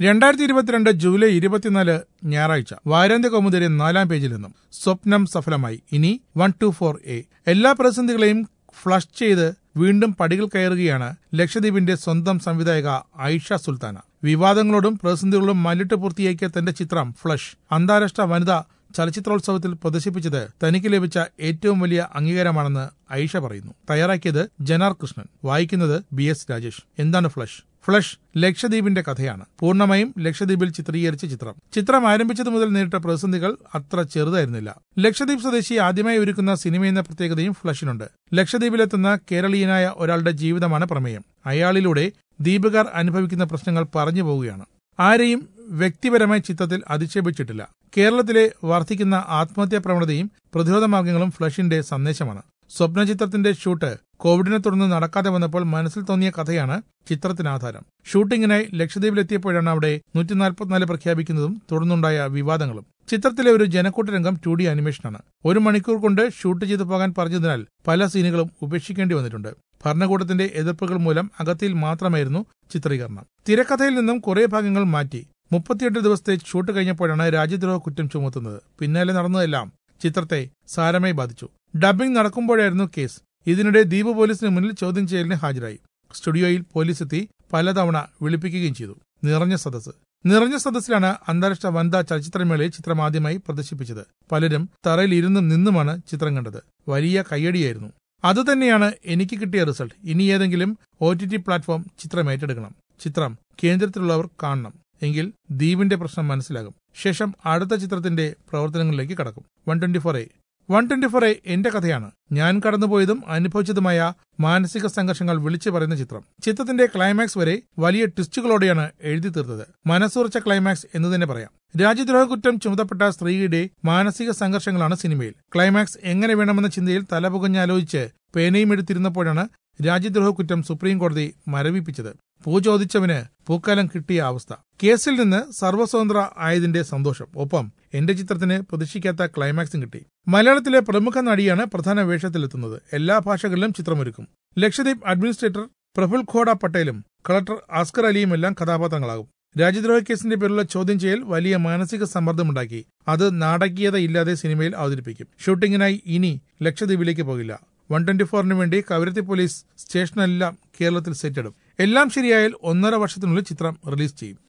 രണ്ടായിരത്തി ഇരുപത്തിരണ്ട് ജൂലൈ ഇരുപത്തിനാല് ഞായറാഴ്ച വാരാന്ത്യ കൗമുദിയുടെ നാലാം പേജിൽ നിന്നും സ്വപ്നം സഫലമായി ഇനി വൺ ടു ഫോർ എ എല്ലാ പ്രതിസന്ധികളെയും ഫ്ലഷ് ചെയ്ത് വീണ്ടും പടികൾ കയറുകയാണ് ലക്ഷദ്വീപിന്റെ സ്വന്തം സംവിധായക ആയിഷ സുൽത്താന വിവാദങ്ങളോടും പ്രതിസന്ധികളോടും മല്ലിട്ട് പൂർത്തിയാക്കിയ തന്റെ ചിത്രം ഫ്ലഷ് അന്താരാഷ്ട്ര വനിതാ ചലച്ചിത്രോത്സവത്തിൽ പ്രദർശിപ്പിച്ചത് തനിക്ക് ലഭിച്ച ഏറ്റവും വലിയ അംഗീകാരമാണെന്ന് ഐഷ പറയുന്നു തയ്യാറാക്കിയത് ജനാർ കൃഷ്ണൻ വായിക്കുന്നത് ബി എസ് രാജേഷ് എന്താണ് ഫ്ലഷ് ഫ്ലഷ് ലക്ഷദ്വീപിന്റെ കഥയാണ് പൂർണ്ണമായും ലക്ഷദ്വീപിൽ ചിത്രീകരിച്ച ചിത്രം ചിത്രം ആരംഭിച്ചത് മുതൽ നേരിട്ട പ്രതിസന്ധികൾ അത്ര ചെറുതായിരുന്നില്ല ലക്ഷദ്വീപ് സ്വദേശി ആദ്യമായി ഒരുക്കുന്ന സിനിമയെന്ന പ്രത്യേകതയും ഫ്ലഷിനുണ്ട് ലക്ഷദ്വീപിലെത്തുന്ന കേരളീയനായ ഒരാളുടെ ജീവിതമാണ് പ്രമേയം അയാളിലൂടെ ദ്വീപുകാർ അനുഭവിക്കുന്ന പ്രശ്നങ്ങൾ പറഞ്ഞു പോവുകയാണ് ആരെയും വ്യക്തിപരമായി ചിത്രത്തിൽ അധിക്ഷേപിച്ചിട്ടില്ല കേരളത്തിലെ വർദ്ധിക്കുന്ന ആത്മഹത്യാ പ്രവണതയും പ്രതിരോധ മാർഗങ്ങളും ഫ്ലഷിന്റെ സന്ദേശമാണ് സ്വപ്ന ചിത്രത്തിന്റെ ഷൂട്ട് കോവിഡിനെ തുടർന്ന് നടക്കാതെ വന്നപ്പോൾ മനസ്സിൽ തോന്നിയ കഥയാണ് ചിത്രത്തിന് ആധാരം ഷൂട്ടിങ്ങിനായി ലക്ഷദ്വീപിലെത്തിയപ്പോഴാണ് അവിടെ നൂറ്റി നാൽപ്പത്തിനാല് പ്രഖ്യാപിക്കുന്നതും തുടർന്നുണ്ടായ വിവാദങ്ങളും ചിത്രത്തിലെ ഒരു ജനക്കൂട്ട രംഗം ടു ഡി അനിമേഷനാണ് ഒരു മണിക്കൂർ കൊണ്ട് ഷൂട്ട് ചെയ്തു പോകാൻ പറഞ്ഞതിനാൽ പല സീനുകളും ഉപേക്ഷിക്കേണ്ടി വന്നിട്ടുണ്ട് ഭരണകൂടത്തിന്റെ എതിർപ്പുകൾ മൂലം അകത്തിയിൽ മാത്രമായിരുന്നു ചിത്രീകരണം തിരക്കഥയിൽ നിന്നും കുറെ ഭാഗങ്ങൾ മാറ്റി മുപ്പത്തിയെട്ട് ദിവസത്തെ ഷൂട്ട് കഴിഞ്ഞപ്പോഴാണ് രാജ്യദ്രോഹ കുറ്റം ചുമത്തുന്നത് പിന്നാലെ നടന്നതെല്ലാം ചിത്രത്തെ സാരമായി ബാധിച്ചു ഡബ്ബിംഗ് നടക്കുമ്പോഴായിരുന്നു കേസ് ഇതിനിടെ ദ്വീപ് പോലീസിന് മുന്നിൽ ചോദ്യം ചെയ്യലിന് ഹാജരായി സ്റ്റുഡിയോയിൽ പോലീസ് എത്തി പലതവണ വിളിപ്പിക്കുകയും ചെയ്തു നിറഞ്ഞ സദസ്സ് നിറഞ്ഞ സദസ്സിലാണ് അന്താരാഷ്ട്ര വനിതാ ചലച്ചിത്രമേളയിൽ ചിത്രം ആദ്യമായി പ്രദർശിപ്പിച്ചത് പലരും തറയിൽ ഇരുന്നും നിന്നുമാണ് ചിത്രം കണ്ടത് വലിയ കയ്യടിയായിരുന്നു അതുതന്നെയാണ് എനിക്ക് കിട്ടിയ റിസൾട്ട് ഇനി ഏതെങ്കിലും ഒ ടി ടി പ്ലാറ്റ്ഫോം ചിത്രം ഏറ്റെടുക്കണം ചിത്രം കേന്ദ്രത്തിലുള്ളവർ കാണണം എങ്കിൽ ദ്വീപിന്റെ പ്രശ്നം മനസ്സിലാകും ശേഷം അടുത്ത ചിത്രത്തിന്റെ പ്രവർത്തനങ്ങളിലേക്ക് കടക്കും one twenty four A one twenty four A എന്റെ കഥയാണ് ഞാൻ കടന്നുപോയതും അനുഭവിച്ചതുമായ മാനസിക സംഘർഷങ്ങൾ വിളിച്ചു പറയുന്ന ചിത്രം ചിത്രത്തിന്റെ ക്ലൈമാക്സ് വരെ വലിയ ട്വിസ്റ്റുകളോടെയാണ് എഴുതി തീർത്തത് മനസ്സുറച്ച ക്ലൈമാക്സ് എന്ന് തന്നെ പറയാം രാജ്യദ്രോഹ കുറ്റം ചുമതപ്പെട്ട സ്ത്രീയുടെ മാനസിക സംഘർഷങ്ങളാണ് സിനിമയിൽ ക്ലൈമാക്സ് എങ്ങനെ വേണമെന്ന ചിന്തയിൽ തലപുകഞ്ഞാലോചിച്ച് പേനയും എടുത്തിരുന്നപ്പോഴാണ് രാജ്യദ്രോഹ കുറ്റം സുപ്രീം കോടതി മരവിപ്പിച്ചത് പൂ ചോദിച്ചവന് പൂക്കാലം കിട്ടിയ അവസ്ഥ കേസിൽ നിന്ന് സർവ്വസ്വതന്ത്ര ആയതിന്റെ സന്തോഷം ഒപ്പം എന്റെ ചിത്രത്തിന് പ്രതീക്ഷിക്കാത്ത ക്ലൈമാക്സും കിട്ടി മലയാളത്തിലെ പ്രമുഖ നടിയാണ് പ്രധാന വേഷത്തിലെത്തുന്നത് എല്ലാ ഭാഷകളിലും ചിത്രമൊരുക്കും ലക്ഷദ്വീപ് അഡ്മിനിസ്ട്രേറ്റർ പ്രഫുൽ ഖോഡ പട്ടേലും കളക്ടർ അസ്കർ അലിയും എല്ലാം കഥാപാത്രങ്ങളാകും രാജ്യദ്രോഹ കേസിന്റെ പേരിലുള്ള ചോദ്യം ചെയ്യൽ വലിയ മാനസിക സമ്മർദ്ദമുണ്ടാക്കി അത് നാടകീയത ഇല്ലാതെ സിനിമയിൽ അവതരിപ്പിക്കും ഷൂട്ടിങ്ങിനായി ഇനി ലക്ഷദ്വീപിലേക്ക് പോകില്ല വൺ ട്വന്റി ഫോറിന് വേണ്ടി കവരത്തി പോലീസ് സ്റ്റേഷനെല്ലാം കേരളത്തിൽ സെറ്റിടും എല്ലാം ശരിയായാൽ ഒന്നര വർഷത്തിനുള്ളിൽ ചിത്രം റിലീസ് ചെയ്യും